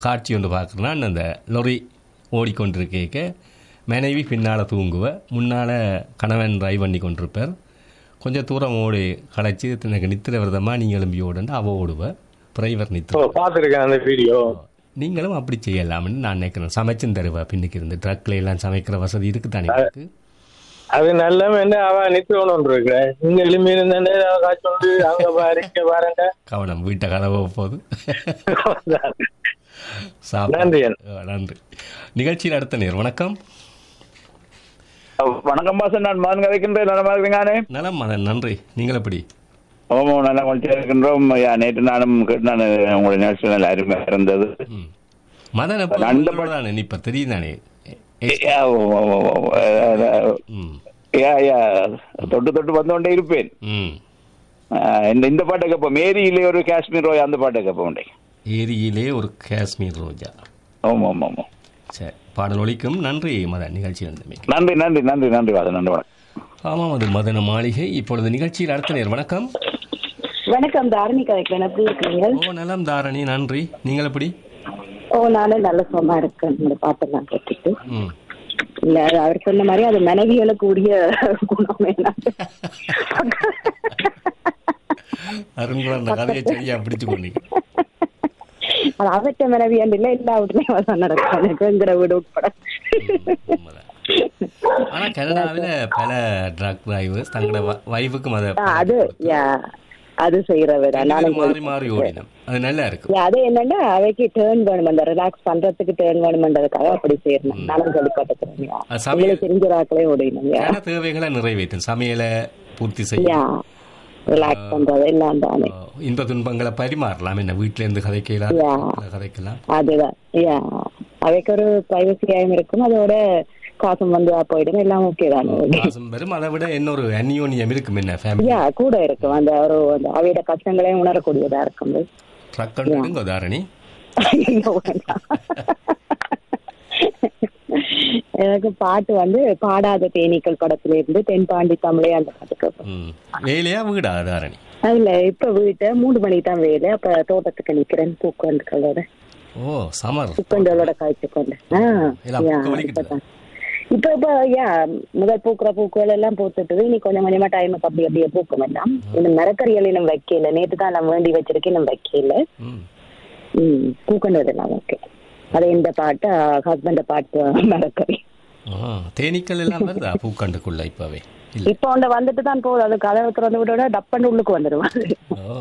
காட்சி ஒன்று பார்க்குறேன் அந்த லொரி ஓடிக்கொண்டிருக்க மனைவி பின்னால் தூங்குவ முன்னால் கணவன் டிரைவ் பண்ணி கொண்டிருப்பார் கொஞ்சம் தூரம் ஓடி களைச்சி எனக்கு நித்திர விரதமாக நீ எழும்பி ஓடுன்னு அவ ஓடுவ டிரைவர் ஓ நித்திர பாத்துருக்கேன் அந்த வீடியோ நீங்களும் அப்படி செய்யலாம்னு நான் நினைக்கிறேன் சமைச்சும் தருவா பின்னுக்கு இருந்து ட்ரக்ல எல்லாம் சமைக்கிற வசதி இருக்கு தானே இருக்கு அது நல்ல என்ன அவ நித்துவணும் இருக்கு இங்க எலும்பி இருந்தே காய்ச்சி வந்து அங்க பாரு இங்க பாருங்க கவனம் வீட்டை கதவை போகுது சாப்பிடு. நன்றி. அஹ், நன்றி நிகழ்ச்சியில் அடுத்த நேர் வணக்கம் வணக்கம் பாசன் நான் மகன் கதைக்கின்றேன் நலமா இருக்கிறீங்கானே நலம் மதன் நன்றி நீங்கள் எப்படி ஓமோ நல்லா கொஞ்சம் இருக்கின்றோம் ஐயா, நேற்று நானும் கேட்டு நான் உங்களுடைய நிகழ்ச்சி நல்ல அருமையாக இருந்தது ம். மதன் எப்போ அந்த தானே நீ இப்போ தெரியும் தானே ஐயா, ஓ, ஓ, ஓ, ஓ, அஹ், ம் ஐயா, ஐயா, தொட்டு தொட்டு வந்து கொண்டே இருப்பேன் ம் அஹ், இந்த இந்த பாட்டை கேட்போம் மேரியிலே ஒரு காஷ்மீர் ரோய் அந்த பாட்டை கேட்போம் உண்டே ஏரியிலே ஒரு காஷ்மீர் ரோஜா ஓம் ஓம் ஓம் ஓம். சரி பாடல் ஒலிக்கும் நன்றி மதன் நிகழ்ச்சி வந்தமைக்கு நன்றி நன்றி நன்றி நன்றி வாதம் நன்றி வணக்கம் ஆமாம் அது மதன மாளிகை இப்பொழுது நிகழ்ச்சியில் அடுத்த நேர் வணக்கம் வணக்கம் தாரணி கதைக்கிறேன் எப்படி இருக்கீங்க ஓ நலம் தாரணி நன்றி நீங்கள் எப்படி ஓ நானும் நல்ல சுகமா இருக்கேன் இந்த பாட்டெல்லாம் கேட்டுட்டு ம் இல்ல அது அவர் சொன்ன மாதிரி அது மனைவிகளுக்கு உரிய குணம் என்ன அருண்குமார் அந்த கதையை சரியா பிடிச்சு கொண்டீங்க அது அவற்ற மனைவி இல்ல எல்லா வீட்லயும் அதான் நடக்கும் எனக்குங்கிற வீடு உட்பட உண்மைதான். ஆனா கனடாவில் பல ட்ரக் டிரைவர்ஸ் தங்களோட வைஃபுக்கும் அதை ஆ, அது யா அது செய்யறவர் ரெண்டு நானும் பேரும் மாறி மாறி ஓடினோம் அது நல்லா இருக்கும் யா, அது என்னன்னா அவைக்கு டேர்ன் வேணும் அந்த ரிலாக்ஸ் பண்றதுக்கு டேர்ன் வேணும்ன்றதுக்காக அப்படி செய்யணும் நானும் கேள்விப்பட்டிருக்கேன் அது சமையல் உங்களுக்கு தெரிஞ்ச ராக்களே ஓடினோம் யா கன தேவைகளை நிறைவேற்றும் சமையலை பூர்த்தி செய்யும் யா ரிலாக்ஸ் பண்றது எல்லாம் தானே அஹ் இன்ப துன்பங்களை பரிமாறலாம் என்ன வீட்டுல இருந்து கதைக்கலாம் Yeah. வீட்டுல கதைக்கலாம் அதுதான் யா அவைக்கு ஒரு பிரைவசியாயும் இருக்கும் அதோட காசும் வந்து போயிடும் எல்லாம் ஓகே தானே மாசம் வரும் அதை விட இன்னொரு அந்யோன்யம் இருக்கும் என்ன ஃபேமிலி யா கூட இருக்கும் அந்த ஒரு அந்த அவையோட கஷ்டங்களையும் உணரக்கூடியதா இருக்கும் ட்ரக் கண்டுங்க தாரணி ஐயோ, வேண்டாம். எனக்கு பாட்டு வந்து பாடாத தேனீக்கள் படத்துல இருந்து தென்பாண்டி தமிழே அந்த பாட்டு கேட்பேன் ம் வேலையா வீடா தாரணி அதுல இப்ப வீட்டை மூணு மணிக்கு தான் வேலை அப்ப தோட்டத்துக்கு நிக்கிறேன் பூக்கண்டுகளோட ஓ சமர் பூக்கண்டலோட காய்ச்சி கொண்டு ஆ, எல்லாம் யா, பூக்க வலிக்குது. இப்பதான். இப்ப இப்ப யா முதல் பூக்குற பூக்கள் எல்லாம் பூத்துட்டு இனி கொஞ்சம் கொஞ்சமா டைமுக்கு அப்படி அப்படியே பூக்கும் எல்லாம் இந்த மரக்கறிகள் இன்னும் வைக்கல நேத்து தான் நான் வேண்டி வச்சிருக்கேன் இன்னும் வைக்கல ம் ம் பூக்கண்டது எல்லாம் ஓகே அது இந்த பாட்டு ஹஸ்பண்ட பாட்டு மரக்கறி ஆ தேனீக்கள் எல்லாம் வருதா பூக்கண்டுக்குள்ள இப்பவே இல்ல இப்ப ஒண்ட வந்துட்டு தான் போகுது அது கதவை திறந்து விட டப்பண்டு உள்ளுக்கு வந்துடுவாங்க ஓ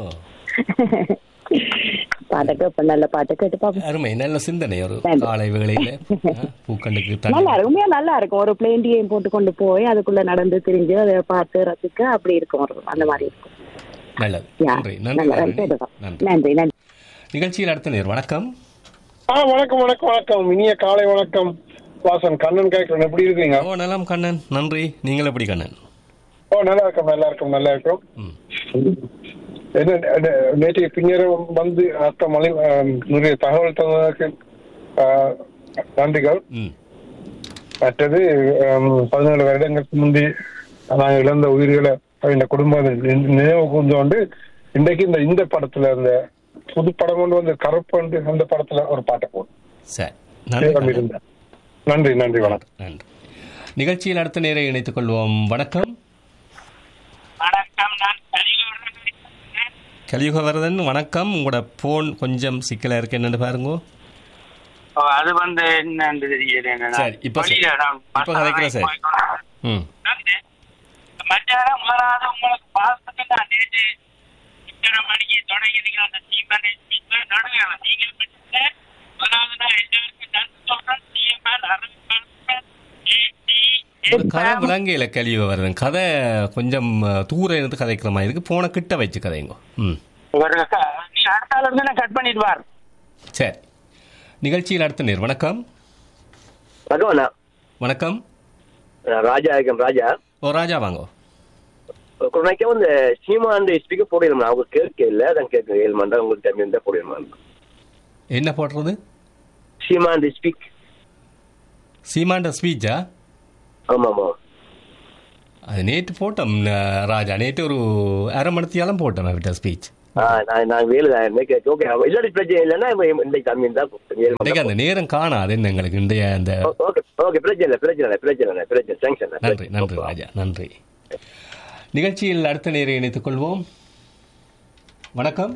பாட்டுக்கு இப்ப நல்ல பாட்டு கேட்டு பாப்போம் அருமை நல்ல சிந்தனை ஒரு நன்றி. காலை வேளையில ஆ, பூக்கண்டுக்கு நல்லா தண்ணி இருக்கும் உண்மையா நல்லா இருக்கும் ஒரு பிளேண்டியையும் போட்டு கொண்டு போய் அதுக்குள்ள நடந்து திரிஞ்சு அதை பார்த்து ரசிக்க அப்படி இருக்கும் ஒரு அந்த மாதிரி இருக்கும் நல்லது யா, நன்றி நன்றி நல்லா தாரணி. கேட்டுதான். நன்றி நன்றி நன்றி நிகழ்ச்சியில் அடுத்த நேர் வணக்கம் ஆ வணக்கம் வணக்கம் வணக்கம் இனிய காலை வணக்கம் வாசன் கண்ணன் கேட்கிறேன் எப்படி இருக்கீங்க ஓ நலம் கண்ணன் நன்றி நீங்கள் எப்படி கண்ணன் ஓ நல்லா இருக்கும் நல்லா இருக்கும் நல்லா இருக்கும் ம் என்ன நே- நேற்றைய பின்னரும் வந்து அத்த மலை ஆம், நிறைய தகவல் தந்ததற்கு ஆ, நன்றிகள் ம் மற்றது ஆம், பதினேழு வருடங்களுக்கு முந்தி நாங்கள் இழந்த உயிர்களை இந்த குடும்பம் நினை- நினைவு கூர்ந்தோண்டு இன்றைக்கு இந்த இந்த படத்துல இந்த புது படம் கொண்டு வந்து கருப்பண்டு அந்த படத்துல ஒரு பாட்டை போடும் சரி நன்றி கண்ணன். இருந்தேன் நன்றி நன்றி வணக்கம் நன்றி நிகழ்ச்சியில் அடுத்த நேரை இணைத்துக் கொள்வோம் வணக்கம் வணக்கம் நான் கலியூர் கலியுகவரதன் வணக்கம் உங்களோட போன் கொஞ்சம் சிக்கலா இருக்கு என்னன்னு பாருங்க ஓ, அது வந்து என்னன்னு தெரியல என்ன சரி, இப்ப சரி. வெளியில நான் இப்ப கதைக்கிறேன் சார். போய்க்கொண்டு- ம் வந்து, மத்தியானம் முதலாவது உங்களுக்கு பார்த்துட்டு நான் நேற்று இத்தனை மணிக்கு தொடங்கினீங்க அந்த சீமனை நடுங்க நீங்கள் மட்டும் முதலாவது நான் எல்லாருக்கும் நன்றி சொல்றேன் சிஎம்ஆர் அரவிந்த் ஒரு கதை விளங்கையில கலியுகவரதன் கதை கொஞ்சம் அஹ், தூரம் இருந்து கதைக்கிற மாதிரி இருக்கு போன கிட்ட வச்சு கதைங்க ம் ஒரு க- நீ அடுத்த ஆள் இருந்து நான் கட் பண்ணிட்டு வார் சரி நிகழ்ச்சியில் அடுத்த நேர் வணக்கம் வணக்கம் அண்ணா வணக்கம் நான் ராஜா இருக்கேன் ராஜா ஓ ராஜா வாங்க கொரோனாக்கே வந்து சீமாண்டு ஸ்பீக்கர் போடணுமா அவங்க கேட்க இல்லை அதான் கேட்க ஏழு மணி நேரம் உங்களுக்கு டைம் இருந்தால் போடணுமா என்ன போடுறது சீமாண்டு ஸ்பீக் சீமாண்ட ஸ்பீச்சா ஆமா ஆமா அது நேற்று போட்டோம் அஹ், ராஜா நேற்று ஒரு அரை மணித்தியாலம் போட்டோம் அவர்கிட்ட ஸ்பீச் ஆ, நான் நான் வேலு தான் ஓகே இல்லாட்டி பிரச்சனை இல்லைன்னா இப்ப இன்னைக்கு கம்மி தான் ஏழு மணி இன்றைக்கு அந்த நேரம் காணாது என்ன எங்களுக்கு இன்றைய அந்த ஓகே ஓகே பிரச்சனை இல்லை பிரச்சனை இல்லை பிரச்சனை இல்லை பிரச்சனை தேங்க்ஸ் நன்றி நன்றி ராஜா நன்றி நிகழ்ச்சியில் அடுத்த நேரை இணைத்துக் கொள்வோம் வணக்கம்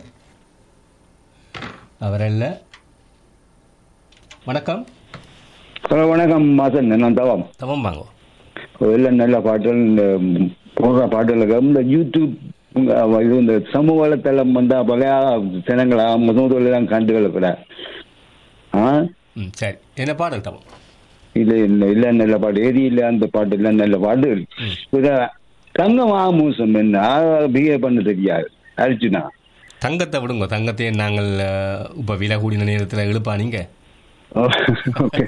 அவரல்ல வணக்கம் ஹலோ வணக்கம் மாசன் நான் தவம் தவம் வாங்கோ எல்லாம் நல்ல பாட்டுகள் இந்த போடுற பாட்டுகளுக்கு இந்த யூடியூப் அஹ், இது இந்த சமூக வலைத்தளம் வந்து பழைய ஜனங்களா முதல் கண்டுகளை கூட ஆ ம் சரி என்ன பாடல் தவம் இது இல்லை இல்லை நல்ல பாட்டு ஏதி இல்லை அந்த பாட்டு இல்லை நல்ல பாட்டுகள் இத தங்கம் ஆமூசம் என்ன பிஹேவ் பண்ண தெரியாது அர்ஜுனா தங்கத்தை விடுங்க தங்கத்தை நாங்கள் அஹ், இப்ப விலை கூடின நேரத்தில் இழுப்பா நீங்க ஓகே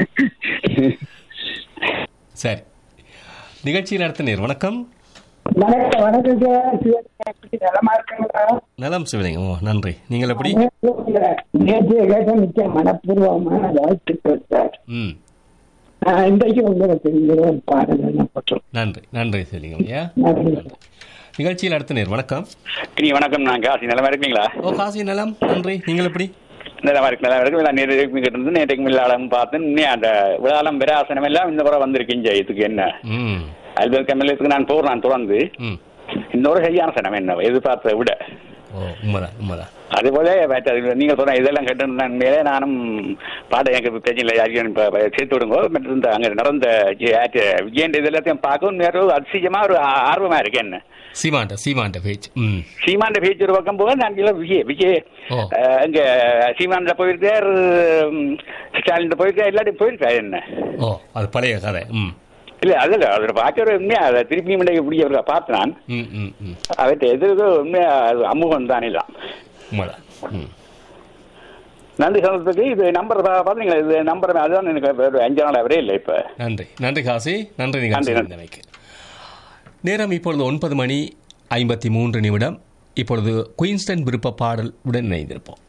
சரி நிகழ்ச்சியில் அடுத்த நேர் வணக்கம் வணக்கம் வணக்கம் சார் சிவகார்த்திகேயன் நலமா இருக்குங்களா நலம் சிவலிங்கம் ஓ நன்றி நீங்கள் எப்படி நேற்று கேட்ட மிக்க மனப்பூர்வமான வாழ்த்துக்கள் சார் ம் ஆஹ் இன்றைக்கு உங்களுக்கு இந்த ஒரு பாடல் என்ன போட்டோம் நன்றி நன்றி சிவலிங்கம் ஐயா நன்றி நிகழ்ச்சியில் அடுத்த நேர் வணக்கம் இனி வணக்கம் நான் காசி நிலமா இருக்கீங்களா ஓ காசி நலம் நன்றி நீங்கள் எப்படி நிலமா இருக்கு நல்லா இருக்கு நான் நேற்று கிட்ட இருந்து நேற்றைக்கு மில்லாளம் பார்த்து இன்னும் அந்த விழாலம் விராசனம் எல்லாம் இந்த முறை வந்திருக்கீங்க இதுக்கு என்ன ம் அல்பல் கமலத்துக்கு நான் போறேன் நான் தொடர்ந்து ம் இன்னொரு சரியான சனம் என்ன எதிர்பார்த்ததை விட ஓ உண்மைதான் உண்மைதான் அதுபோல மற்ற நீங்கள் சொன்ன இதெல்லாம் கேட்டு மேலே நானும் பாட எனக்கு பிரச்சனை இல்லை யாரையும் இப்ப சேர்த்து விடுங்க மற்ற இந்த அங்கே நடந்த ஜி- ஆற்று விஜயன் இது எல்லாத்தையும் பார்க்க உண்மையாக ஒரு அதிசயமா ஒரு ஆ- ஆர்வமா இருக்கு என்ன சீமாண்ட சீமாண்ட பேச்சு ம் சீமாண்ட பேச்சு ஒரு பக்கம் போக நான் கீழே விஜய் விஜய் ஓ. அஹ், இங்க சீமான்ல போயிருக்கார் ம், ஸ்டாலின் போயிருக்கார் எல்லாத்தையும் போயிருக்காரு என்ன ஓ அது பழைய கதை ம் இல்ல அதில் அதோட பார்க்க ஒரு உண்மையா அதை திருப்பியும் இப்படி பார்த்து நான் ம் ம் ம் அவற்றை எதிர்க்கு உண்மையா அது அமுகம் தானே தான் உண்மைதான் ம் நன்றி சொல்றதுக்கு இது நம்பர் பாத்தீங்களா இது நம்பர் அதுதான் எனக்கு ஒரு அஞ்சு நாள் அவரே இல்லை இப்ப நன்றி நன்றி காசி நன்றி நிகழ்ச்சி நன்றி. இருந்தமைக்கு நேரம் இப்பொழுது ஒன்பது மணி ஐம்பத்தி மூன்று நிமிடம் இப்பொழுது குயின்ஸ்டன் விருப்ப பாடல் உடன் இணைந்திருப்போம்